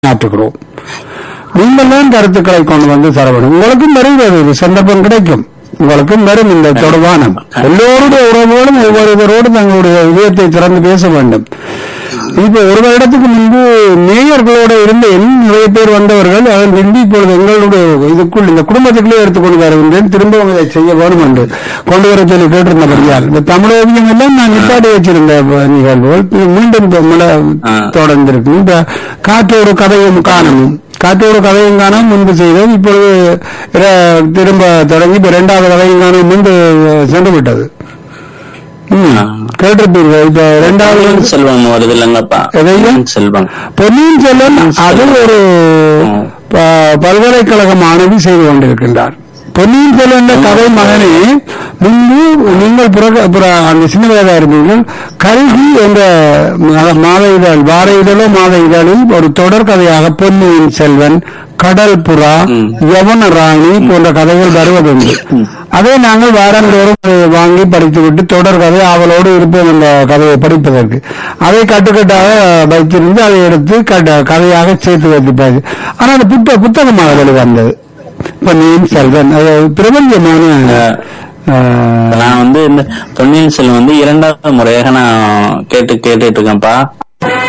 மாற்றுகிறோம் நீங்கள் தான் கருத்துக்களை கொண்டு வந்து தர வேண்டும் உங்களுக்கும் வருகிறது இது சந்தர்ப்பம் கிடைக்கும் உங்களுக்கும் வரும் இந்த தொடர்பானம் எல்லோருடைய உறவுகளும் ஒவ்வொருவரோடு தங்களுடைய இதயத்தை திறந்து பேச வேண்டும் இப்ப ஒரு வருடத்துக்கு முன்பு மேயர்களோட இருந்த என் நிறைய பேர் வந்தவர்கள் அதன் பின்பு இப்பொழுது எங்களுடைய இதுக்குள் இந்த குடும்பத்துக்குள்ளே எடுத்துக்கொண்டு வருகின்றேன் திரும்பவும் இதை செய்ய வேண்டும் என்று கொண்டு வர சொல்லி கேட்டிருந்தபடியால் இந்த தமிழ் ஓவியம் எல்லாம் நான் நிப்பாட்டி வச்சிருந்த நிகழ்வுகள் இப்ப மீண்டும் இப்ப மழை ஆ. தொடர்ந்திருக்கு இந்த காற்றோடு கதையும் காணணும் காற்றோடு கதையும் காண முன்பு செய்தோம் இப்பொழுது இர- திரும்ப தொடங்கி இப்ப இரண்டாவது கதையும் காண முன்பு சென்று விட்டது ம். ஆ. கேட்டிருப்பீர்கள் இப்ப இரண்டாவது பொன்னியின் செல்வம் வருது இல்லைங்கப்பா எதையா? பொன்னியின் செல்வம் பொன்னியின் செல்வன் அது ஒரு ம். ப- பல்கலைக்கழக மாணவி செய்து கொண்டிருக்கின்றார் பொன்னியின் செல்வன் கதை மகனே முன்பு நீங்கள் புற- புற- அந்த சின்ன வயதாக இருப்பீர்கள் கல்வி என்ற மா- மாத இதழ் வார இதழோ மாத இதழில் ஒரு தொடர் கதையாக பொன்னியின் செல்வன் கடல் புறா ம். யவன ராணி போன்ற கதைகள் வருவதுண்டு அதை நாங்கள் வாரந்தோறும் அதை வாங்கி படித்துவிட்டு தொடர் கதை அவளோடு இருப்போம் அந்த கதையை படிப்பதற்கு அதை கட்டுக்கட்டாக வைத்திருந்து அதை எடுத்து கட்ட- கதையாக சேர்த்து வைத்திருப்பாரு ஆனால் அது புத்த புத்தகமாக வெளிவந்தது பொன்னியின் செல்வன் அது பிரபஞ்சமான ஆஹ், நான் வந்து இந்த பொன்னியின் செல்வம் வந்து இரண்டாவது முறையாக நான் கேட்டு கேட்டுட்டு இருக்கேன்ப்பா